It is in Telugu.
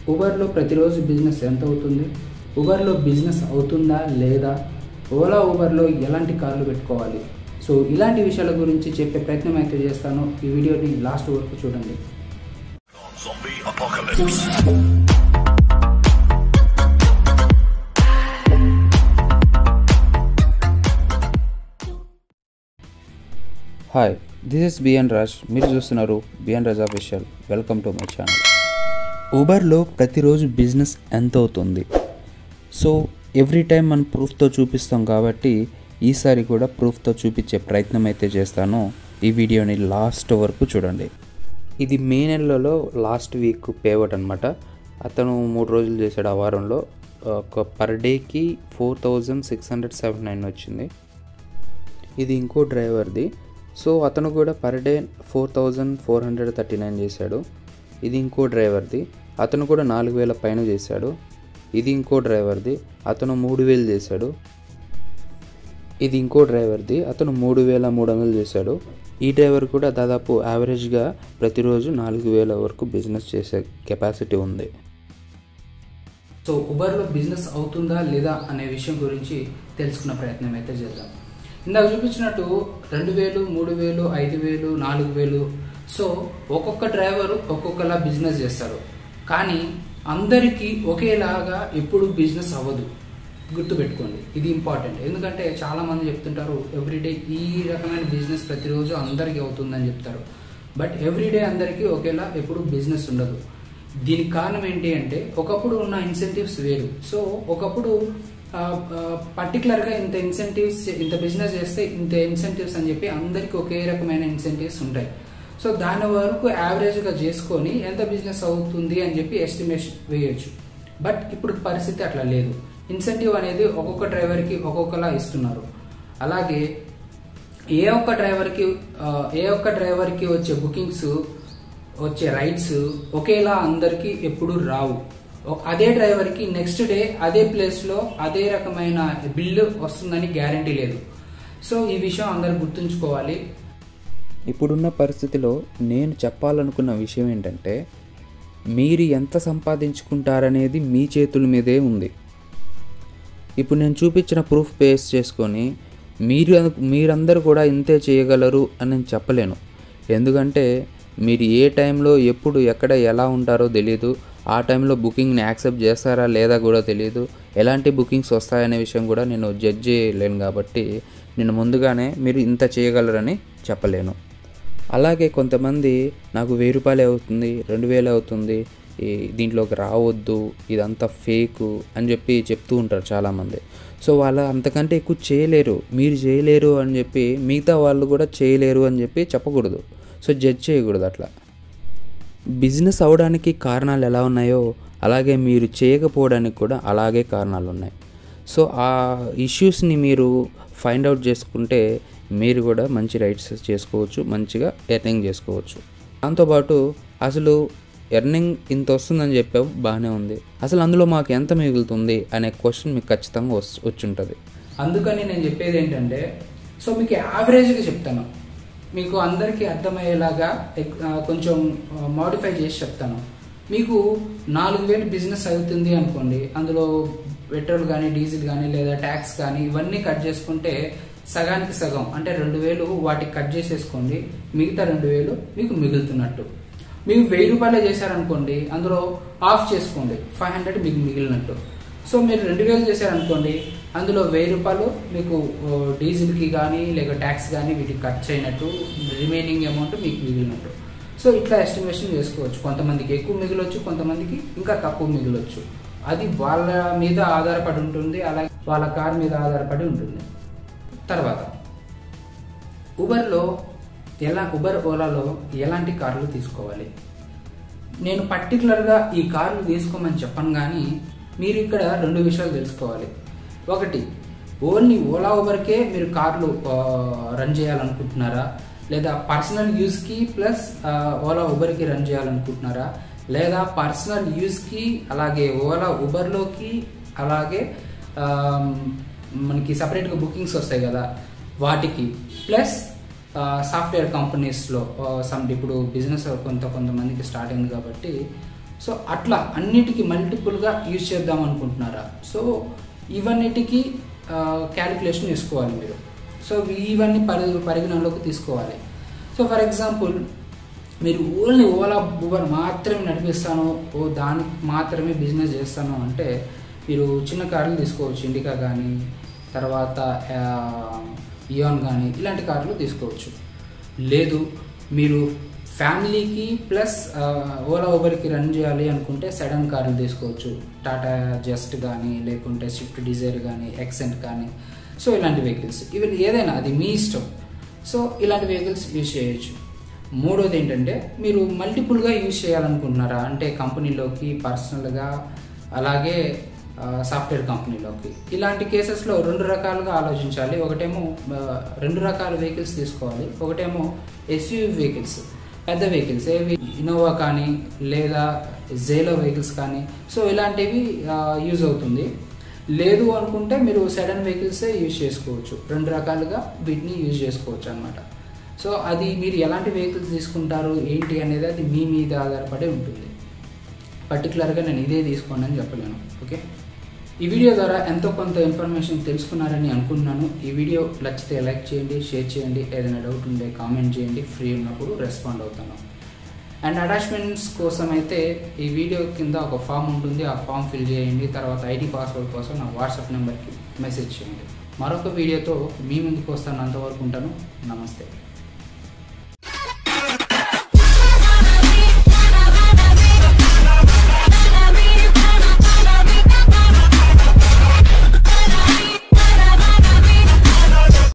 ఊబర్లో ప్రతిరోజు బిజినెస్ ఎంత అవుతుంది ఊబర్లో బిజినెస్ అవుతుందా లేదా ఓలా ఊబర్లో ఎలాంటి కార్లు పెట్టుకోవాలి సో ఇలాంటి విషయాల గురించి చెప్పే ప్రయత్నం అయితే చేస్తాను ఈ వీడియోని లాస్ట్ వరకు చూడండి Zombie apocalypse. Hi this is BN Raj మీరు చూస్తున్నారు BN Raj official welcome to my channel ఊబర్లో ప్రతిరోజు బిజినెస్ ఎంత అవుతుంది సో ఎవ్రీ టైం మనం ప్రూఫ్తో చూపిస్తాం కాబట్టి ఈసారి కూడా ప్రూఫ్తో చూపించే ప్రయత్నం అయితే చేస్తాను ఈ వీడియోని లాస్ట్ వరకు చూడండి ఇది మే నెలలో లాస్ట్ వీక్ పేవట్ అనమాట అతను మూడు రోజులు చేశాడు ఆ వారంలో ఒక పర్ డేకి four thousand six hundred seven nine వచ్చింది ఇది ఇంకో డ్రైవర్ది సో అతను కూడా per day four thousand four hundred thirty nine చేశాడు ఇది ఇంకో డ్రైవర్ది అతను కూడా నాలుగు వేల పైన చేశాడు ఇది ఇంకో డ్రైవర్ది అతను మూడు వేలు చేశాడు ఇది ఇంకో డ్రైవర్ది అతను మూడు వేల మూడు వందలు చేశాడు ఈ డ్రైవర్ కూడా దాదాపు యావరేజ్గా ప్రతిరోజు నాలుగు వేల వరకు బిజినెస్ చేసే కెపాసిటీ ఉంది సో ఉబర్లో బిజినెస్ అవుతుందా లేదా అనే విషయం గురించి తెలుసుకున్న ప్రయత్నం అయితే చేద్దాం ఇందాక చూపించినట్టు రెండు వేలు మూడు వేలు ఐదు వేలు నాలుగు వేలు సో ఒక్కొక్క డ్రైవర్ ఒక్కొక్కలా బిజినెస్ చేస్తారు కానీ అందరికీ ఒకేలాగా ఎప్పుడు బిజినెస్ అవ్వదు గుర్తుపెట్టుకోండి ఇది ఇంపార్టెంట్ ఎందుకంటే చాలా మంది చెప్తుంటారు ఎవ్రీడే ఈ రకమైన బిజినెస్ ప్రతిరోజు అందరికీ అవుతుందని చెప్తారు బట్ ఎవ్రీడే అందరికీ ఒకేలా ఎప్పుడు బిజినెస్ ఉండదు దీనికి కారణం ఏంటి అంటే ఒకప్పుడు ఉన్న ఇన్సెంటివ్స్ వేరు సో ఒకప్పుడు పర్టికులర్గా ఇంత ఇన్సెంటివ్స్ ఇంత బిజినెస్ చేస్తే ఇంత ఇన్సెంటివ్స్ అని చెప్పి అందరికీ ఒకే రకమైన ఇన్సెంటివ్స్ ఉంటాయి సో దాని వరకు యావరేజ్గా చేసుకొని ఎంత బిజినెస్ అవుతుంది అని చెప్పి ఎస్టిమేషన్ వేయొచ్చు బట్ ఇప్పుడు పరిస్థితి అట్లా లేదు ఇన్సెంటివ్ అనేది ఒక్కొక్క డ్రైవర్కి ఒక్కొక్కలా ఇస్తున్నారు అలాగే ఏ ఒక్క డ్రైవర్కి ఆ, ఏ ఒక్క డ్రైవర్కి వచ్చే బుకింగ్స్ వచ్చే రైడ్స్ ఒకేలా అందరికీ ఎప్పుడు రావు ఒ- అదే డ్రైవర్కి నెక్స్ట్ డే అదే ప్లేస్లో అదే రకమైన బిల్లు వస్తుందని గ్యారంటీ లేదు సో ఈ విషయం అందరు గుర్తుంచుకోవాలి ఇప్పుడున్న పరిస్థితిలో నేను చెప్పాలనుకున్న విషయం ఏంటంటే మీరు ఎంత సంపాదించుకుంటారనేది మీ చేతుల మీదే ఉంది ఇప్పుడు నేను చూపించిన ప్రూఫ్ బేస్ చేసుకొని మీరు మీరందరూ కూడా ఇంతే చేయగలరు అని నేను చెప్పలేను ఎందుకంటే మీరు ఏ టైంలో ఎప్పుడు ఎక్కడ ఎలా ఉంటారో తెలియదు ఆ టైంలో బుకింగ్ని యాక్సెప్ట్ చేస్తారా లేదా కూడా తెలియదు ఎలాంటి బుకింగ్స్ వస్తాయనే విషయం కూడా నేను జడ్జ్ చేయలేను కాబట్టి నేను ముందుగానే మీరు ఇంత చేయగలరని చెప్పలేను అలాగే కొంతమంది నాకు వెయ్యి రూపాయలే అవుతుంది రెండు వేలు అవుతుంది ఈ దీంట్లోకి రావద్దు ఇదంతా ఫేకు అని చెప్పి చెప్తూ ఉంటారు చాలామంది సో వాళ్ళ అంతకంటే ఎక్కువ చేయలేరు మీరు చేయలేరు అని చెప్పి మిగతా వాళ్ళు కూడా చేయలేరు అని చెప్పి చెప్పకూడదు సో జడ్జ్ చేయకూడదు అట్లా బిజినెస్ అవడానికి కారణాలు ఎలా ఉన్నాయో అలాగే మీరు చేయకపోవడానికి కూడా అలాగే కారణాలు ఉన్నాయి సో ఆ ఇష్యూస్ని మీరు ఫైండ్ అవుట్ చేసుకుంటే మీరు కూడా మంచి రైట్స్ చేసుకోవచ్చు మంచిగా ఎర్నింగ్ చేసుకోవచ్చు దాంతోపాటు అసలు ఎర్నింగ్ ఇంత వస్తుందని చెప్పావు బాగానే ఉంది అసలు అందులో మాకు ఎంత మిగులుతుంది అనే క్వశ్చన్ మీకు ఖచ్చితంగా వస్ వచ్చి ఉంటుంది అందుకని నేను చెప్పేది ఏంటంటే సో మీకు యావరేజ్గా చెప్తాను మీకు అందరికీ అర్థమయ్యేలాగా ఎక్- ఆ, కొంచెం మాడిఫై చేసి చెప్తాను మీకు నాలుగు వేలు బిజినెస్ అవుతుంది అనుకోండి అందులో పెట్రోల్ కానీ డీజిల్ కానీ లేదా ట్యాక్స్ కానీ ఇవన్నీ కట్ చేసుకుంటే సగానికి సగం అంటే రెండు వేలు వాటికి కట్ చేసేసుకోండి మిగతా రెండు వేలు మీకు మిగులుతున్నట్టు మీకు వెయ్యి రూపాయలే చేశారనుకోండి అందులో ఆఫ్ చేసుకోండి ఫైవ్ హండ్రెడ్ మీకు మిగిలినట్టు సో మీరు రెండు వేలు చేశారనుకోండి అందులో వెయ్యి రూపాయలు మీకు ఓ, డీజిల్కి కానీ లేక ట్యాక్స్ కానీ వీటికి ఖర్చు అయినట్టు రిమైనింగ్ అమౌంట్ మీకు మిగిలినట్టు సో ఇట్లా ఎస్టిమేషన్ చేసుకోవచ్చు కొంతమందికి ఎక్కువ మిగిలొచ్చు కొంతమందికి ఇంకా తక్కువ మిగిలొచ్చు అది వాళ్ళ మీద ఆధారపడి ఉంటుంది అలాగే వాళ్ళ కార్ మీద ఆధారపడి ఉంటుంది తర్వాత ఉబర్లో ఎలా ఉబర్ ఓలాలో ఎలాంటి కార్లు తీసుకోవాలి నేను పర్టికులర్గా ఈ కార్లు తీసుకోమని చెప్పను కానీ మీరు ఇక్కడ రెండు విషయాలు తెలుసుకోవాలి ఒకటి ఓన్లీ ఓలా ఉబర్కే మీరు కార్లు ఆ, రన్ చేయాలనుకుంటున్నారా లేదా పర్సనల్ యూస్కి ప్లస్ ఆ, ఓలా ఉబర్కి రన్ చేయాలనుకుంటున్నారా లేదా పర్సనల్ యూస్కి అలాగే ఓలా ఉబర్లోకి అలాగే ఆ, మనకి సపరేట్గా బుకింగ్స్ వస్తాయి కదా వాటికి ప్లస్ సాఫ్ట్వేర్ కంపెనీస్లో సమ్ ఇప్పుడు బిజినెస్ కొంత కొంతమందికి స్టార్ట్ అయింది కాబట్టి సో అట్లా అన్నిటికీ మల్టిపుల్గా యూజ్ చేద్దాం అనుకుంటున్నారా సో ఇవన్నిటికీ క్యాలిక్యులేషన్ వేసుకోవాలి మీరు సో ఇవన్నీ పరి పరిగణనలోకి తీసుకోవాలి సో ఫర్ ఎగ్జాంపుల్ మీరు ఓన్లీ ఓలా ఊబర్ మాత్రమే నడిపిస్తాను ఓ దానికి మాత్రమే బిజినెస్ చేస్తాను అంటే మీరు చిన్న కార్లు తీసుకోవచ్చు ఇండికా కానీ తర్వాత ఇయాన్ కానీ ఇలాంటి కార్లు తీసుకోవచ్చు లేదు మీరు ఫ్యామిలీకి ప్లస్ ఓలా ఊబర్కి రన్ చేయాలి అనుకుంటే సడన్ కార్లు తీసుకోవచ్చు టాటా జస్ట్ కానీ లేకుంటే స్విఫ్ట్ డిజైర్ కానీ ఎక్సెంట్ కానీ సో ఇలాంటి వెహికల్స్ ఇవి ఏదైనా అది మీ ఇష్టం సో ఇలాంటి వెహికల్స్ యూజ్ చేయొచ్చు మూడోది ఏంటంటే మీరు మల్టిపుల్గా యూజ్ చేయాలనుకుంటున్నారా అంటే కంపెనీలోకి పర్సనల్గా అలాగే సాఫ్ట్వేర్ కంపెనీలోకి ఇలాంటి కేసెస్లో రెండు రకాలుగా ఆలోచించాలి ఒకటేమో ఆ, రెండు రకాల వెహికల్స్ తీసుకోవాలి ఒకటేమో ఎస్యూవి వెహికల్స్ పెద్ద వెహికల్స్ ఏవి ఇన్నోవా కానీ లేదా జేలో వెహికల్స్ కానీ సో ఇలాంటివి యూజ్ అవుతుంది లేదు అనుకుంటే మీరు సడన్ వెహికల్సే యూజ్ చేసుకోవచ్చు రెండు రకాలుగా వీటిని యూజ్ చేసుకోవచ్చు అనమాట సో అది మీరు ఎలాంటి వెహికల్స్ తీసుకుంటారు ఏంటి అనేది అది మీ మీద ఆధారపడి ఉంటుంది పర్టికులర్గా నేను ఇదే తీసుకోండి అని చెప్పలేను ఓకే ఈ వీడియో ద్వారా ఎంతో కొంత ఇన్ఫర్మేషన్ తెలుసుకున్నారని అనుకుంటున్నాను ఈ వీడియో నచ్చితే లైక్ చేయండి షేర్ చేయండి ఏదైనా డౌట్ ఉంటే కామెంట్ చేయండి ఫ్రీ ఉన్నప్పుడు రెస్పాండ్ అవుతాను అండ్ అటాచ్మెంట్స్ కోసం అయితే ఈ వీడియో కింద ఒక ఫామ్ ఉంటుంది ఆ ఫామ్ ఫిల్ చేయండి తర్వాత ఐడి పాస్వర్డ్ కోసం నా వాట్సాప్ నెంబర్కి మెసేజ్ చేయండి మరొక వీడియోతో మీ ముందుకు వస్తాను అంతవరకు ఉంటాను నమస్తే